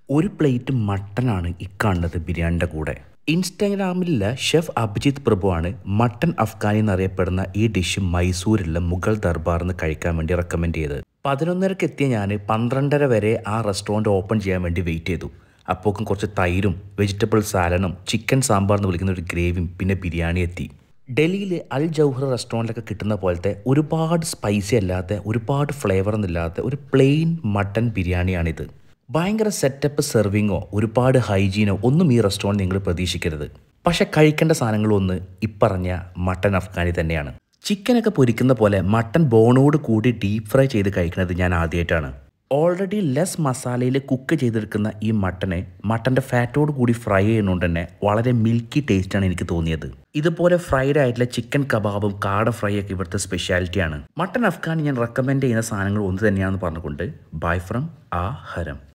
ഒരു പ്ലേറ്റ് മട്ടനാണ് ഈ കാണുന്നത് ബിരിയാണിൻ്റെ കൂടെ ഇൻസ്റ്റാഗ്രാമിലുള്ള ഷെഫ് അഭിജിത്ത് പ്രഭുവാണ് മട്ടൻ അഫ്ഗാനി എന്നറിയപ്പെടുന്ന ഈ ഡിഷ് മൈസൂരിലെ മുഗൾ ദർബാറിൽ നിന്ന് കഴിക്കാൻ വേണ്ടി റെക്കമെൻഡ് ചെയ്തത് പതിനൊന്നരക്ക് എത്തിയ ഞാൻ പന്ത്രണ്ടര വരെ ആ റെസ്റ്റോറൻറ്റ് ഓപ്പൺ ചെയ്യാൻ വേണ്ടി വെയിറ്റ് ചെയ്തു അപ്പോക്കും കുറച്ച് തൈരും വെജിറ്റബിൾ സാലഡും ചിക്കൻ സാമ്പാർ എന്ന് വിളിക്കുന്ന ഒരു ഗ്രേവിയും പിന്നെ ബിരിയാണി എത്തി ഡൽഹിയിൽ അൽ ജൗഹർ റെസ്റ്റോറൻറ്റിലൊക്കെ കിട്ടുന്ന പോലത്തെ ഒരുപാട് സ്പൈസി അല്ലാത്ത ഒരുപാട് ഫ്ലേവർ ഒന്നുമില്ലാത്ത ഒരു പ്ലെയിൻ മട്ടൻ ബിരിയാണിയാണിത് ഭയങ്കര സെറ്റപ്പ് സെർവിങ്ങോ ഒരുപാട് ഹൈജീനോ ഒന്നും ഈ റെസ്റ്റോറൻറ്റ് നിങ്ങൾ പ്രതീക്ഷിക്കരുത് പക്ഷെ കഴിക്കേണ്ട സാധനങ്ങളൊന്ന് ഇപ്പറഞ്ഞ മട്ടൻ അഫ്ഗാനി തന്നെയാണ് ചിക്കനൊക്കെ പൊരിക്കുന്ന പോലെ മട്ടൻ ബോണോട് കൂടി ഡീപ്പ് ഫ്രൈ ചെയ്ത് കഴിക്കുന്നത് ഞാൻ ആദ്യമായിട്ടാണ് ഓൾറെഡി ലെസ് മസാലയിൽ കുക്ക് ചെയ്തെടുക്കുന്ന ഈ മട്ടനെ മട്ടൻ്റെ ഫാറ്റോട് കൂടി ഫ്രൈ ചെയ്യുന്നതുകൊണ്ട് തന്നെ വളരെ മിൽക്കി ടേസ്റ്റാണ് എനിക്ക് തോന്നിയത് ഇതുപോലെ ഫ്രൈഡ് ആയിട്ടുള്ള ചിക്കൻ കബാബും കാട ഫ്രൈ ഒക്കെ ഇവിടുത്തെ സ്പെഷ്യാലിറ്റിയാണ് മട്ടൻ അഫ്ഗാൻ ഞാൻ റെക്കമെൻഡ് ചെയ്യുന്ന സാധനങ്ങൾ ഒന്ന് തന്നെയാണെന്ന് പറഞ്ഞുകൊണ്ട് ബൈ ഫ്രം ആ ഹരം